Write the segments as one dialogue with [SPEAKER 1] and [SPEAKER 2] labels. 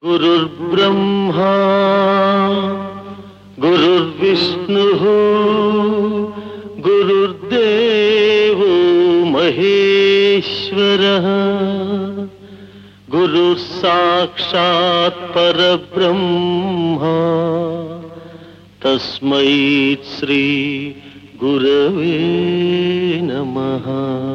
[SPEAKER 1] गुरुर्ब्रह्मा गुरुर्विष्णुः गुरुर्देवो महेश्वरः गुरुः साक्षात् परब्रह्मा तस्मै श्री गुरवे नमः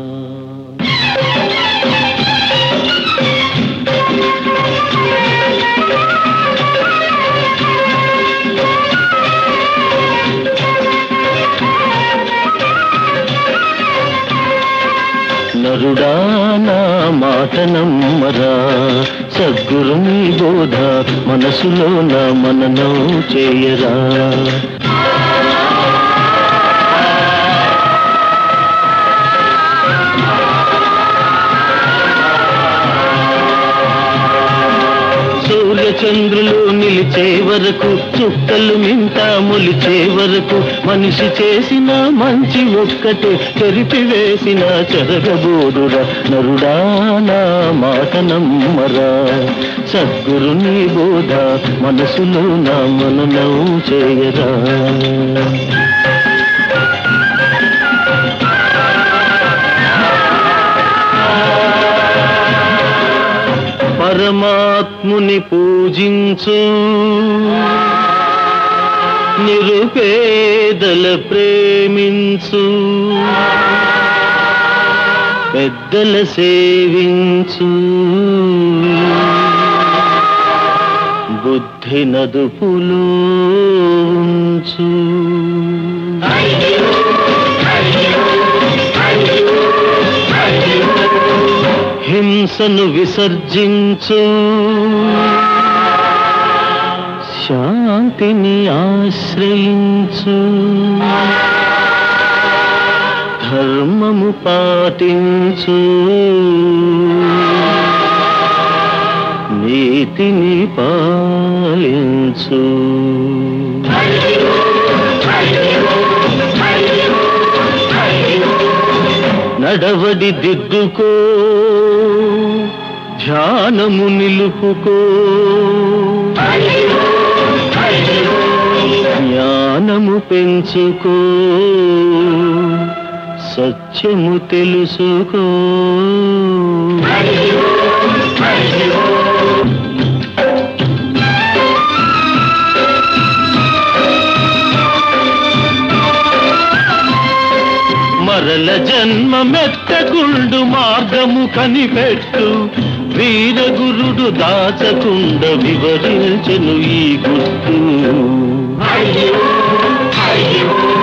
[SPEAKER 1] నరుడా నా మాట నమ్మరా సద్గురుని బోధ మనసులో నా మననం చేయరా సూర్యచంద్రులు నిలిచే వరకు చుక్కలు మింట మొలిచే వరకు మనిషి చేసిన మంచి ఒక్కటే చెరిపి వేసిన చెరగబోదురా నరుడా నా మాట నమ్మరా సద్గురుని బోధ మనసులో నా మననం చేయరా పరమాత్ముని పూజించు నిరుపేదల ప్రేమించు పెద్దల సేవించు బుద్ధి నదుపులో ఉంచు హింసను విసర్జించు శాంతిని ఆశ్రయించు ధర్మము పాటించు నీతిని పాలించు నడవడి దిద్దుకో ధ్యానము నిలుపుకో జ్ఞానము పెంచుకో సత్యము తెలుసుకో మరల జన్మ మెత్తకుండు మార్గము కనిపెట్టు వీరగురుడు దాచకుండ వివరించెను ఈ గుర్తు